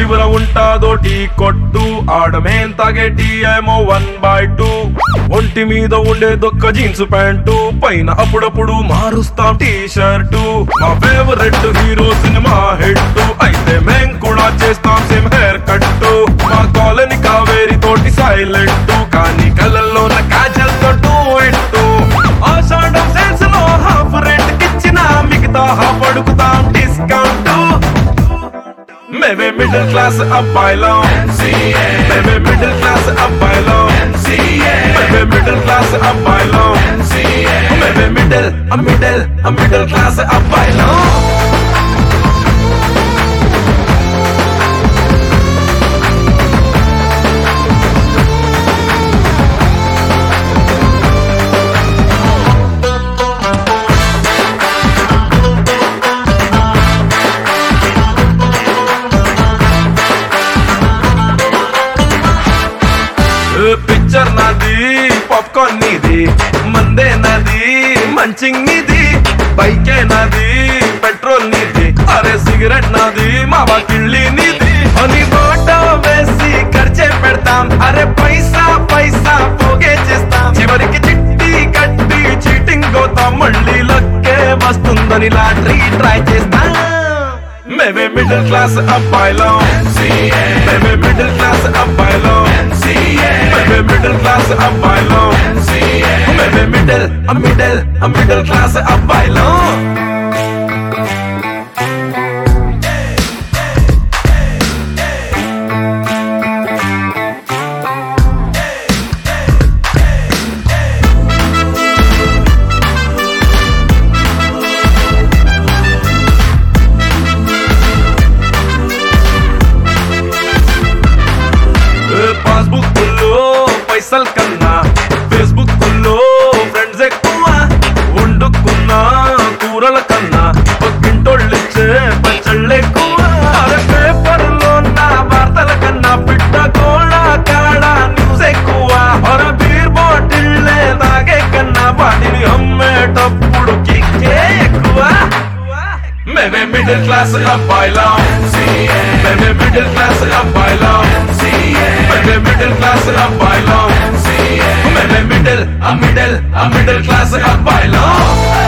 చివర ఉంటాదో టీ కొట్టు ఆడమేం తాగే టీ ఏమో వన్ బై టూ ఒంటి మీద ఉండే దొక్క జీన్స్ ప్యాంటు పైన అప్పుడప్పుడు మారుస్తాం టీ షర్టు మా ఫేవరెట్ హీరో సినిమా హిట్ అయితే మేం కూడా చేస్తాం సేమ్ హెయిర్ కట్ మా కాలనీ కావేరి తోటి సైలెంట్ కానీ కళ్ళల్లోన కాజల్ తోటు ఎట్టు ఆషాఢం సెన్స్ లో హాఫ్ రేట్ కిచ్చిన మిగతా హాఫ్ అడుగుతాం డిస్కౌంట్ మేమే మిడిల్ క్లాస్ అబ్బాయిలం మేమే మిడిల్ క్లాస్ అబ్బాయిలం మేమే మిడిల్ క్లాస్ అబ్బాయిలం మేమే మిడిల్ మిడిల్ మిడిల్ క్లాస్ అబ్బాయిలం పిక్చర్ నాది పాప్కార్న్ నీది మందే నాది మంచింగ్ నీది బైకే నాది పెట్రోల్ నీది అరే సిగరెట్ నాది మా కిళ్ళి నీది అని బాట వేసి ఖర్చే పెడతాం అరే పైసా పైసా పోగే చేస్తాం చివరికి చిట్టి కట్టి చీటింగ్ పోతాం మళ్ళీ లక్కే వస్తుందని లాటరీ ట్రై చేస్తాం మేమే మిడిల్ క్లాస్ అబ్బాయిలం మేమే మిడిల్ క్లాస్ అబ్బాయిలం మేమే మిడిల్ క్లాస్ అబ్బాయిలం మేమే మిడిల్ మిడిల్ మిడిల్ క్లాస్ అబ్బాయిలం పాస్బుక్ లో పైసల్ కన్నా ఫేస్బుక్ లో ఫ్రెండ్స్ ఎక్కువ వండుకున్న కూరల కన్నా పక్కింటోళ్ళిచ్చే పచ్చళ్ళు ఎక్కువ అరే పేపర్ లో నా వార్తల కన్నా పిట్ట కోళ్ళ కాడ న్యూస్ ఎక్కువ అరే బీర్ బాటిల్ తాగే కన్నా వాటిని అమ్మేటప్పుడు కిక్కే ఎక్కువ మేమే మిడిల్ క్లాస్ అబ్బాయిలం మేమే మిడిల్ క్లాస్ అబ్బాయిలం మేమే మిడిల్ క్లాస్ అబ్బాయిలం మేమే మిడిల్ ఆ మిడిల్ ఆ మిడిల్ క్లాస్ అబ్బాయిలం